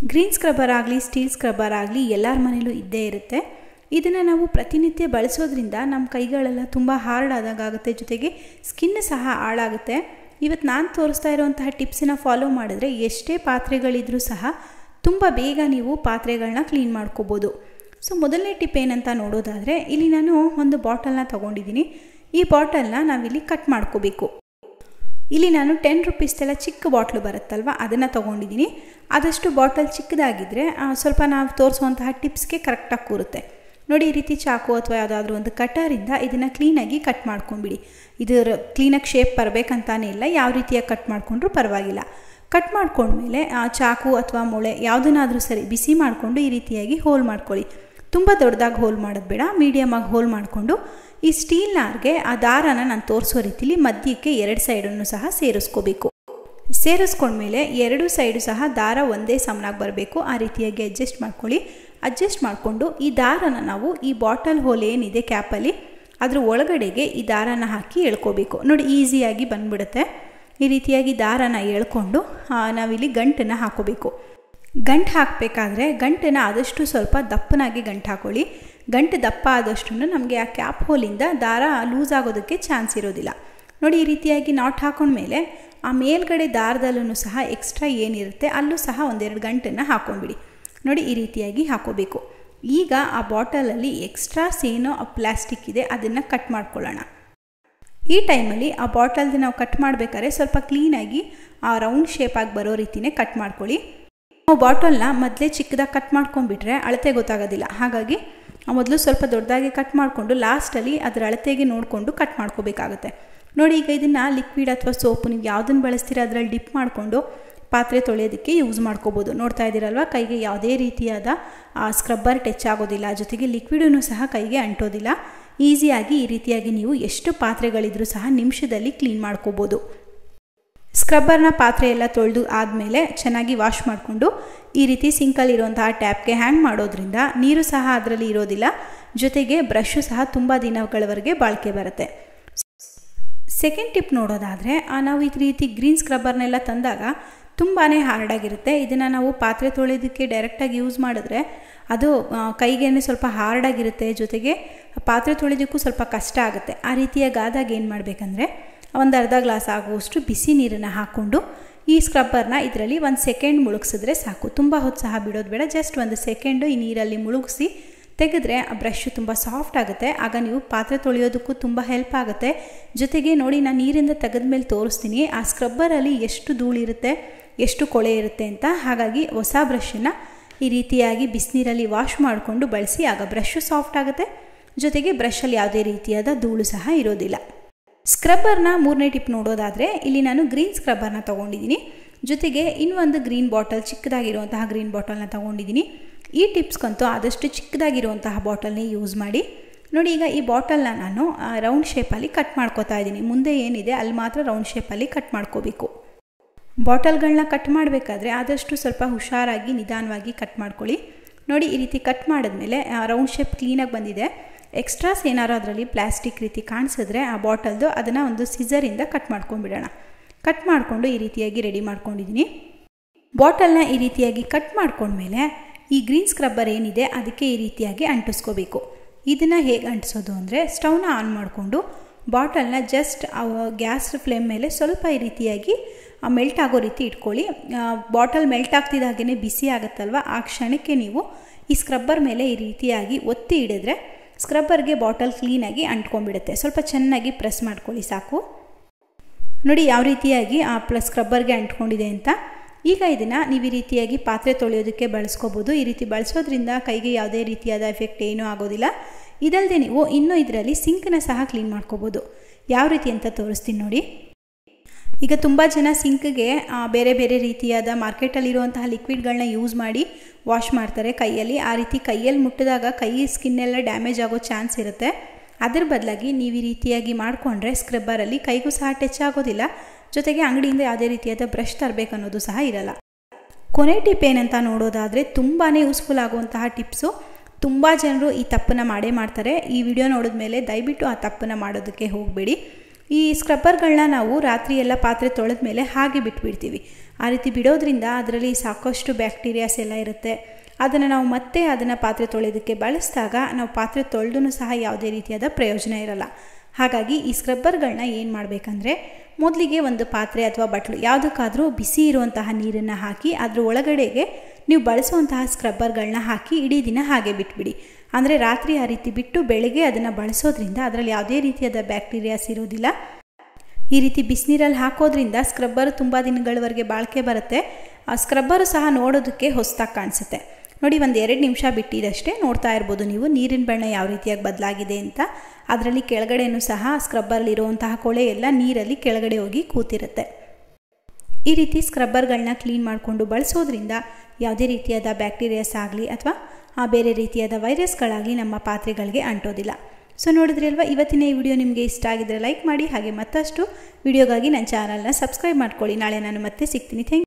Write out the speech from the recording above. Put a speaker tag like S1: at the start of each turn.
S1: green scrubber ಆಗಲಿ steel scrubber ಆಗಲಿ ಎಲ್ಲರ ಮನೇಲೂ ಇದ್ದೇ ಇರುತ್ತೆ ಇದನ್ನು ನಾವು ಪ್ರತಿನಿತ್ಯ ಬಳಸೋದ್ರಿಂದ ನಮ್ಮ ಕೈಗಳೆಲ್ಲ ತುಂಬ ಹಾರ್ಡ್ ಆದಾಗುತ್ತೆ ಜೊತೆಗೆ ಸ್ಕಿನ್ ಸಹ ಹಾಳಾಗುತ್ತೆ ಇವತ್ತು ನಾನು ತೋರಿಸ್ತಾ ಇರೋವಂತಹ ಟಿಪ್ಸನ್ನ ಫಾಲೋ ಮಾಡಿದ್ರೆ ಎಷ್ಟೇ ಪಾತ್ರೆಗಳಿದ್ರೂ ಸಹ ತುಂಬ ಬೇಗ ನೀವು ಪಾತ್ರೆಗಳನ್ನ ಕ್ಲೀನ್ ಮಾಡ್ಕೋಬೋದು ಸೊ ಮೊದಲನೇ ಟಿಪ್ ಏನಂತ ನೋಡೋದಾದರೆ ಇಲ್ಲಿ ನಾನು ಒಂದು ಬಾಟಲ್ನ ತೊಗೊಂಡಿದ್ದೀನಿ ಈ ಬಾಟಲ್ನ ನಾವಿಲ್ಲಿ ಕಟ್ ಮಾಡ್ಕೋಬೇಕು ಇಲ್ಲಿ ನಾನು ಟೆನ್ ರುಪೀಸ್ದೆಲ್ಲ ಚಿಕ್ಕ ಬಾಟ್ಲು ಬರುತ್ತಲ್ವ ಅದನ್ನು ತೊಗೊಂಡಿದ್ದೀನಿ ಆದಷ್ಟು ಬಾಟಲ್ ಚಿಕ್ಕದಾಗಿದ್ದರೆ ಸ್ವಲ್ಪ ನಾವು ತೋರಿಸುವಂತಹ ಟಿಪ್ಸ್ಗೆ ಕರೆಕ್ಟಾಗಿ ಕೂರುತ್ತೆ ನೋಡಿ ಈ ರೀತಿ ಚಾಕು ಅಥವಾ ಯಾವುದಾದ್ರೂ ಒಂದು ಕಟರಿಂದ ಇದನ್ನು ಕ್ಲೀನಾಗಿ ಕಟ್ ಮಾಡ್ಕೊಂಬಿಡಿ ಇದರ ಕ್ಲೀನಾಗಿ ಶೇಪ್ ಬರಬೇಕಂತಾನೇ ಇಲ್ಲ ಯಾವ ರೀತಿಯಾಗಿ ಕಟ್ ಮಾಡಿಕೊಂಡ್ರೂ ಪರವಾಗಿಲ್ಲ ಕಟ್ ಮಾಡ್ಕೊಂಡ್ಮೇಲೆ ಚಾಕು ಅಥವಾ ಮೊಳೆ ಯಾವುದನ್ನಾದರೂ ಸರಿ ಬಿಸಿ ಮಾಡಿಕೊಂಡು ಈ ರೀತಿಯಾಗಿ ಹೋಲ್ ಮಾಡ್ಕೊಳ್ಳಿ ತುಂಬ ದೊಡ್ಡದಾಗಿ ಹೋಲ್ ಮಾಡೋದು ಬೇಡ ಮೀಡಿಯಮಾಗಿ ಹೋಲ್ ಮಾಡಿಕೊಂಡು ಈ ಸ್ಟೀಲ್ ನಾರ್ಗೆ ಆ ದಾರನ ನಾನು ತೋರಿಸೋ ರೀತಿಲಿ ಮಧ್ಯಕ್ಕೆ ಎರಡು ಸೈಡನ್ನು ಸಹ ಸೇರಿಸ್ಕೋಬೇಕು ಸೇರಿಸ್ಕೊಂಡ್ಮೇಲೆ ಎರಡು ಸೈಡು ಸಹ ದಾರ ಒಂದೇ ಸಮನಾಗಿ ಬರಬೇಕು ಆ ರೀತಿಯಾಗಿ ಅಡ್ಜಸ್ಟ್ ಮಾಡ್ಕೊಳ್ಳಿ ಅಡ್ಜಸ್ಟ್ ಮಾಡಿಕೊಂಡು ಈ ದಾರನ ನಾವು ಈ ಬಾಟಲ್ ಹೋಲ್ ಏನಿದೆ ಕ್ಯಾಪಲ್ಲಿ ಅದ್ರ ಒಳಗಡೆಗೆ ಈ ದಾರನ ಹಾಕಿ ಎಳ್ಕೋಬೇಕು ನೋಡಿ ಈಸಿಯಾಗಿ ಬಂದ್ಬಿಡುತ್ತೆ ಈ ರೀತಿಯಾಗಿ ದಾರನ ಎಳ್ಕೊಂಡು ನಾವಿಲ್ಲಿ ಗಂಟನ್ನು ಹಾಕೋಬೇಕು ಗಂಟು ಹಾಕಬೇಕಾದ್ರೆ ಗಂಟನ್ನು ಆದಷ್ಟು ಸ್ವಲ್ಪ ದಪ್ಪನಾಗಿ ಗಂಟು ಹಾಕೊಳ್ಳಿ ಗಂಟು ದಪ್ಪ ಆದಷ್ಟು ನಮಗೆ ಆ ಕ್ಯಾಪ್ ಹೋಲಿಂದ ದಾರ ಲೂಸ್ ಆಗೋದಕ್ಕೆ ಚಾನ್ಸ್ ಇರೋದಿಲ್ಲ ನೋಡಿ ಈ ರೀತಿಯಾಗಿ ನಾಟ್ ಹಾಕೊಂಡ್ಮೇಲೆ ಆ ಮೇಲ್ಗಡೆ ದಾರದಲ್ಲೂ ಸಹ ಎಕ್ಸ್ಟ್ರಾ ಏನಿರುತ್ತೆ ಅಲ್ಲೂ ಸಹ ಒಂದೆರಡು ಗಂಟನ್ನು ಹಾಕೊಂಡ್ಬಿಡಿ ನೋಡಿ ಈ ರೀತಿಯಾಗಿ ಹಾಕೋಬೇಕು ಈಗ ಆ ಬಾಟಲಲ್ಲಿ ಎಕ್ಸ್ಟ್ರಾಸ್ ಏನೋ ಪ್ಲಾಸ್ಟಿಕ್ ಇದೆ ಅದನ್ನು ಕಟ್ ಮಾಡ್ಕೊಳ್ಳೋಣ ಈ ಟೈಮಲ್ಲಿ ಆ ಬಾಟಲ್ದು ನಾವು ಕಟ್ ಮಾಡಬೇಕಾದ್ರೆ ಸ್ವಲ್ಪ ಕ್ಲೀನಾಗಿ ಆ ರೌಂಡ್ ಶೇಪಾಗಿ ಬರೋ ರೀತಿಯೇ ಕಟ್ ಮಾಡ್ಕೊಳ್ಳಿ ನಾವು ಬಾಟಲ್ನ ಮೊದಲೇ ಚಿಕ್ಕದಾಗಿ ಕಟ್ ಮಾಡ್ಕೊಂಡ್ಬಿಟ್ರೆ ಅಳತೆ ಗೊತ್ತಾಗೋದಿಲ್ಲ ಹಾಗಾಗಿ ಮೊದಲು ಸ್ವಲ್ಪ ದೊಡ್ಡದಾಗಿ ಕಟ್ ಮಾಡಿಕೊಂಡು ಲಾಸ್ಟಲ್ಲಿ ಅದರ ಅಳತೆಗೆ ನೋಡಿಕೊಂಡು ಕಟ್ ಮಾಡ್ಕೋಬೇಕಾಗುತ್ತೆ ನೋಡಿ ಈಗ ಇದನ್ನು ಲಿಕ್ವಿಡ್ ಅಥವಾ ಸೋಪು ನೀವು ಯಾವುದನ್ನು ಬಳಸ್ತೀರ ಅದರಲ್ಲಿ ಡಿಪ್ ಮಾಡಿಕೊಂಡು ಪಾತ್ರೆ ತೊಳೆಯೋದಕ್ಕೆ ಯೂಸ್ ಮಾಡ್ಕೋಬೋದು ನೋಡ್ತಾ ಇದ್ದೀರಲ್ವ ಕೈಗೆ ಯಾವುದೇ ರೀತಿಯಾದ ಸ್ಕ್ರಬ್ಬರ್ ಟಚ್ ಆಗೋದಿಲ್ಲ ಜೊತೆಗೆ ಲಿಕ್ವಿಡೂ ಸಹ ಕೈಗೆ ಅಂಟೋದಿಲ್ಲ ಈಸಿಯಾಗಿ ಈ ರೀತಿಯಾಗಿ ನೀವು ಎಷ್ಟು ಪಾತ್ರೆಗಳಿದ್ರೂ ಸಹ ನಿಮಿಷದಲ್ಲಿ ಕ್ಲೀನ್ ಮಾಡ್ಕೋಬೋದು ಸ್ಕ್ರಬ್ಬರ್ನ ಪಾತ್ರೆ ಎಲ್ಲ ತೊಳೆದು ಆದಮೇಲೆ ಚೆನ್ನಾಗಿ ವಾಶ್ ಮಾಡಿಕೊಂಡು ಈ ರೀತಿ ಸಿಂಕಲ್ಲಿರುವಂತಹ ಟ್ಯಾಪ್ಗೆ ಹ್ಯಾಂಗ್ ಮಾಡೋದ್ರಿಂದ ನೀರು ಸಹ ಅದರಲ್ಲಿ ಇರೋದಿಲ್ಲ ಜೊತೆಗೆ ಬ್ರಷು ಸಹ ತುಂಬ ದಿನಗಳವರೆಗೆ ಬಾಳಿಕೆ ಬರುತ್ತೆ ಸೆಕೆಂಡ್ ಟಿಪ್ ನೋಡೋದಾದರೆ ನಾವು ಈ ರೀತಿ ಗ್ರೀನ್ ಸ್ಕ್ರಬ್ಬರ್ನೆಲ್ಲ ತಂದಾಗ ತುಂಬಾ ಹಾರ್ಡಾಗಿರುತ್ತೆ ಇದನ್ನು ನಾವು ಪಾತ್ರೆ ತೊಳೆಯೋದಕ್ಕೆ ಡೈರೆಕ್ಟಾಗಿ ಯೂಸ್ ಮಾಡಿದ್ರೆ ಅದು ಕೈಗೆ ಸ್ವಲ್ಪ ಹಾರ್ಡಾಗಿರುತ್ತೆ ಜೊತೆಗೆ ಪಾತ್ರೆ ತೊಳೆಯೋದಕ್ಕೂ ಸ್ವಲ್ಪ ಕಷ್ಟ ಆಗುತ್ತೆ ಆ ರೀತಿಯಾಗಿ ಆದಾಗ ಏನು ಮಾಡಬೇಕಂದ್ರೆ ಒಂದು ಅರ್ಧ ಗ್ಲಾಸ್ ಆಗುವಷ್ಟು ಬಿಸಿ ನೀರನ್ನು ಹಾಕ್ಕೊಂಡು ಈ ಸ್ಕ್ರಬ್ಬರ್ನ ಇದರಲ್ಲಿ ಒಂದು ಸೆಕೆಂಡ್ ಮುಳುಗಿಸಿದ್ರೆ ಸಾಕು ತುಂಬ ಹೊತ್ತು ಸಹ ಬಿಡೋದು ಬೇಡ ಜಸ್ಟ್ ಒಂದು ಸೆಕೆಂಡು ಈ ನೀರಲ್ಲಿ ಮುಳುಗಿಸಿ ತೆಗೆದ್ರೆ ಆ ಬ್ರಷು ತುಂಬ ಸಾಫ್ಟ್ ಆಗುತ್ತೆ ಆಗ ನೀವು ಪಾತ್ರೆ ತೊಳೆಯೋದಕ್ಕೂ ತುಂಬ ಹೆಲ್ಪ್ ಆಗುತ್ತೆ ಜೊತೆಗೆ ನೋಡಿ ನಾನು ನೀರಿಂದ ತೆಗೆದ ಮೇಲೆ ತೋರಿಸ್ತೀನಿ ಆ ಸ್ಕ್ರಬ್ಬರಲ್ಲಿ ಎಷ್ಟು ಧೂಳಿರುತ್ತೆ ಎಷ್ಟು ಕೊಳೆ ಇರುತ್ತೆ ಅಂತ ಹಾಗಾಗಿ ಹೊಸ ಬ್ರಷನ್ನು ಈ ರೀತಿಯಾಗಿ ಬಿಸಿನೀರಲ್ಲಿ ವಾಶ್ ಮಾಡಿಕೊಂಡು ಬಳಸಿ ಆಗ ಬ್ರಷು ಸಾಫ್ಟ್ ಆಗುತ್ತೆ ಜೊತೆಗೆ ಬ್ರಷಲ್ಲಿ ಯಾವುದೇ ರೀತಿಯಾದ ಧೂಳು ಸಹ ಇರೋದಿಲ್ಲ ಸ್ಕ್ರಬ್ಬರ್ನ ಮೂರನೇ ಟಿಪ್ ನೋಡೋದಾದರೆ ಇಲ್ಲಿ ನಾನು ಗ್ರೀನ್ ಸ್ಕ್ರಬ್ಬರ್ನ ತೊಗೊಂಡಿದ್ದೀನಿ ಜೊತೆಗೆ ಇನ್ನೊಂದು ಗ್ರೀನ್ ಬಾಟಲ್ ಚಿಕ್ಕದಾಗಿರುವಂತಹ ಗ್ರೀನ್ ಬಾಟಲ್ನ ತೊಗೊಂಡಿದ್ದೀನಿ ಈ ಟಿಪ್ಸ್ಗಂತೂ ಆದಷ್ಟು ಚಿಕ್ಕದಾಗಿರುವಂತಹ ಬಾಟಲ್ನೇ ಯೂಸ್ ಮಾಡಿ ನೋಡಿ ಈಗ ಈ ಬಾಟಲ್ನ ನಾನು ರೌಂಡ್ ಶೇಪಲ್ಲಿ ಕಟ್ ಮಾಡ್ಕೋತಾ ಇದ್ದೀನಿ ಮುಂದೆ ಏನಿದೆ ಅಲ್ಲಿ ಮಾತ್ರ ರೌಂಡ್ ಶೇಪಲ್ಲಿ ಕಟ್ ಮಾಡ್ಕೋಬೇಕು ಬಾಟಲ್ಗಳನ್ನ ಕಟ್ ಮಾಡಬೇಕಾದ್ರೆ ಆದಷ್ಟು ಸ್ವಲ್ಪ ಹುಷಾರಾಗಿ ನಿಧಾನವಾಗಿ ಕಟ್ ಮಾಡ್ಕೊಳ್ಳಿ ನೋಡಿ ಈ ರೀತಿ ಕಟ್ ಮಾಡಿದ್ಮೇಲೆ ರೌಂಡ್ ಶೇಪ್ ಕ್ಲೀನಾಗಿ ಬಂದಿದೆ ಎಕ್ಸ್ಟ್ರಾಸ್ ಏನಾರು ಅದರಲ್ಲಿ ಪ್ಲಾಸ್ಟಿಕ್ ರೀತಿ ಕಾಣಿಸಿದ್ರೆ ಆ ಬಾಟಲ್ದು ಅದನ್ನು ಒಂದು ಸಿಸರಿಂದ ಕಟ್ ಮಾಡ್ಕೊಂಡ್ಬಿಡೋಣ ಕಟ್ ಮಾಡಿಕೊಂಡು ಈ ರೀತಿಯಾಗಿ ರೆಡಿ ಮಾಡ್ಕೊಂಡಿದ್ದೀನಿ ಬಾಟಲ್ನ ಈ ರೀತಿಯಾಗಿ ಕಟ್ ಮಾಡ್ಕೊಂಡ್ಮೇಲೆ ಈ ಗ್ರೀನ್ ಸ್ಕ್ರಬ್ಬರ್ ಏನಿದೆ ಅದಕ್ಕೆ ಈ ರೀತಿಯಾಗಿ ಅಂಟಿಸ್ಕೋಬೇಕು ಇದನ್ನು ಹೇಗೆ ಅಂಟಿಸೋದು ಅಂದರೆ ಸ್ಟವ್ನ ಆನ್ ಮಾಡಿಕೊಂಡು ಬಾಟಲ್ನ ಜಸ್ಟ್ ಗ್ಯಾಸ್ ಫ್ಲೇಮ್ ಮೇಲೆ ಸ್ವಲ್ಪ ಈ ರೀತಿಯಾಗಿ ಮೆಲ್ಟ್ ಆಗೋ ರೀತಿ ಇಟ್ಕೊಳ್ಳಿ ಬಾಟಲ್ ಮೆಲ್ಟ್ ಆಗ್ತಿದ್ದಾಗೇ ಬಿಸಿ ಆಗುತ್ತಲ್ವ ಆ ಕ್ಷಣಕ್ಕೆ ನೀವು ಈ ಸ್ಕ್ರಬ್ಬರ್ ಮೇಲೆ ಈ ರೀತಿಯಾಗಿ ಒತ್ತಿ ಹಿಡಿದ್ರೆ ಸ್ಕ್ರಬ್ಬರ್ಗೆ ಬಾಟಲ್ ಕ್ಲೀನಾಗಿ ಅಂಟ್ಕೊಂಡ್ಬಿಡುತ್ತೆ ಸ್ವಲ್ಪ ಚೆನ್ನಾಗಿ ಪ್ರೆಸ್ ಮಾಡ್ಕೊಳ್ಳಿ ಸಾಕು ನೋಡಿ ಯಾವ ರೀತಿಯಾಗಿ ಆ ಪ್ಲಸ್ ಸ್ಕ್ರಬ್ಬರ್ಗೆ ಅಂಟ್ಕೊಂಡಿದೆ ಅಂತ ಈಗ ಇದನ್ನು ನೀವು ಈ ರೀತಿಯಾಗಿ ಪಾತ್ರೆ ತೊಳೆಯೋದಕ್ಕೆ ಬಳಸ್ಕೋಬೋದು ಈ ರೀತಿ ಬಳಸೋದ್ರಿಂದ ಕೈಗೆ ಯಾವುದೇ ರೀತಿಯಾದ ಎಫೆಕ್ಟ್ ಏನೂ ಆಗೋದಿಲ್ಲ ಇದಲ್ಲದೆ ನೀವು ಇನ್ನೂ ಇದರಲ್ಲಿ ಸಿಂಕನ್ನ ಸಹ ಕ್ಲೀನ್ ಮಾಡ್ಕೋಬೋದು ಯಾವ ರೀತಿ ಅಂತ ತೋರಿಸ್ತೀನಿ ನೋಡಿ ಈಗ ತುಂಬ ಜನ ಸಿಂಕ್ಗೆ ಬೇರೆ ಬೇರೆ ರೀತಿಯಾದ ಮಾರ್ಕೆಟಲ್ಲಿರುವಂತಹ ಲಿಕ್ವಿಡ್ಗಳನ್ನ ಯೂಸ್ ಮಾಡಿ ವಾಶ್ ಮಾಡ್ತಾರೆ ಕೈಯಲ್ಲಿ ಆ ರೀತಿ ಕೈಯಲ್ಲಿ ಮುಟ್ಟಿದಾಗ ಕೈ ಸ್ಕಿನ್ನೆಲ್ಲ ಡ್ಯಾಮೇಜ್ ಆಗೋ ಚಾನ್ಸ್ ಇರುತ್ತೆ ಅದ್ರ ಬದಲಾಗಿ ನೀವು ಈ ರೀತಿಯಾಗಿ ಮಾಡಿಕೊಂಡ್ರೆ ಸ್ಕ್ರಬ್ಬರಲ್ಲಿ ಕೈಗೂ ಸಹ ಟಚ್ ಆಗೋದಿಲ್ಲ ಜೊತೆಗೆ ಅಂಗಡಿಯಿಂದ ಯಾವುದೇ ರೀತಿಯಾದ ಬ್ರಷ್ ತರಬೇಕು ಅನ್ನೋದು ಸಹ ಇರಲ್ಲ ಕೊನೆ ಟಿಪ್ ಏನಂತ ನೋಡೋದಾದರೆ ತುಂಬಾ ಯೂಸ್ಫುಲ್ ಆಗುವಂತಹ ಟಿಪ್ಸು ತುಂಬ ಜನರು ಈ ತಪ್ಪನ್ನು ಮಾಡೇ ಮಾಡ್ತಾರೆ ಈ ವಿಡಿಯೋ ನೋಡಿದ್ಮೇಲೆ ದಯವಿಟ್ಟು ಆ ತಪ್ಪನ್ನು ಮಾಡೋದಕ್ಕೆ ಹೋಗಬೇಡಿ ಈ ಸ್ಕ್ರಬ್ಬರ್ಗಳನ್ನ ನಾವು ರಾತ್ರಿ ಎಲ್ಲ ಪಾತ್ರೆ ತೊಳೆದ ಮೇಲೆ ಹಾಗೆ ಬಿಟ್ಬಿಡ್ತೀವಿ ಆ ರೀತಿ ಬಿಡೋದ್ರಿಂದ ಅದರಲ್ಲಿ ಸಾಕಷ್ಟು ಬ್ಯಾಕ್ಟೀರಿಯಾಸ್ ಎಲ್ಲ ಇರುತ್ತೆ ಅದನ್ನು ನಾವು ಮತ್ತೆ ಅದನ್ನು ಪಾತ್ರೆ ತೊಳೆಯೋದಕ್ಕೆ ಬಳಸಿದಾಗ ನಾವು ಪಾತ್ರೆ ತೊಳೆದೂ ಸಹ ಯಾವುದೇ ರೀತಿಯಾದ ಪ್ರಯೋಜನ ಇರಲ್ಲ ಹಾಗಾಗಿ ಈ ಸ್ಕ್ರಬ್ಬರ್ಗಳನ್ನ ಏನು ಮಾಡಬೇಕಂದ್ರೆ ಮೊದಲಿಗೆ ಒಂದು ಪಾತ್ರೆ ಅಥವಾ ಬಟ್ಲು ಯಾವುದಕ್ಕಾದರೂ ಬಿಸಿ ಇರುವಂತಹ ನೀರನ್ನು ಹಾಕಿ ಅದ್ರ ಒಳಗಡೆಗೆ ನೀವು ಬಳಸುವಂತಹ ಸ್ಕ್ರಬ್ಬರ್ಗಳನ್ನ ಹಾಕಿ ಇಡೀ ದಿನ ಹಾಗೆ ಬಿಟ್ಬಿಡಿ ಅಂದರೆ ರಾತ್ರಿ ಆ ರೀತಿ ಬಿಟ್ಟು ಬೆಳಗ್ಗೆ ಅದನ್ನು ಬಳಸೋದ್ರಿಂದ ಅದರಲ್ಲಿ ಯಾವುದೇ ರೀತಿಯಾದ ಬ್ಯಾಕ್ಟೀರಿಯಾಸ್ ಇರೋದಿಲ್ಲ ಈ ರೀತಿ ಬಿಸಿನೀರಲ್ಲಿ ಹಾಕೋದ್ರಿಂದ ಸ್ಕ್ರಬ್ಬರ್ ತುಂಬ ದಿನಗಳವರೆಗೆ ಬಾಳಿಕೆ ಬರುತ್ತೆ ಆ ಸ್ಕ್ರಬ್ಬರು ಸಹ ನೋಡೋದಕ್ಕೆ ಹೊಸದಾಗಿ ಕಾಣಿಸುತ್ತೆ ನೋಡಿ ಒಂದು ಎರಡು ನಿಮಿಷ ಬಿಟ್ಟಿದಷ್ಟೇ ನೋಡ್ತಾ ಇರ್ಬೋದು ನೀವು ನೀರಿನ ಬಣ್ಣ ಯಾವ ರೀತಿಯಾಗಿ ಬದಲಾಗಿದೆ ಅಂತ ಅದರಲ್ಲಿ ಕೆಳಗಡೆನೂ ಸಹ ಸ್ಕ್ರಬ್ಬರಲ್ಲಿರುವಂತಹ ಕೊಳೆ ಎಲ್ಲ ನೀರಲ್ಲಿ ಕೆಳಗಡೆ ಹೋಗಿ ಕೂತಿರುತ್ತೆ ಈ ರೀತಿ ಸ್ಕ್ರಬ್ಬರ್ಗಳನ್ನ ಕ್ಲೀನ್ ಮಾಡಿಕೊಂಡು ಬಳಸೋದ್ರಿಂದ ಯಾವುದೇ ರೀತಿಯಾದ ಬ್ಯಾಕ್ಟೀರಿಯಾಸ್ ಆಗಲಿ ಅಥವಾ ಬೇರೆ ರೀತಿಯಾದ ವೈರಸ್ಗಳಾಗಲಿ ನಮ್ಮ ಪಾತ್ರೆಗಳಿಗೆ ಅಂಟೋದಿಲ್ಲ ಸೊ ನೋಡಿದ್ರಿ ಅಲ್ವಾ ಇವತ್ತಿನ ಈ ವಿಡಿಯೋ ನಿಮಗೆ ಇಷ್ಟ ಆಗಿದ್ರೆ ಲೈಕ್ ಮಾಡಿ ಹಾಗೆ ಮತ್ತಷ್ಟು ವಿಡಿಯೋಗಾಗಿ ನನ್ನ ಚಾನಲ್ನ ಸಬ್ಸ್ಕ್ರೈಬ್ ಮಾಡ್ಕೊಳ್ಳಿ ನಾಳೆ ನಾನು ಮತ್ತೆ ಸಿಗ್ತೀನಿ ಥ್ಯಾಂಕ್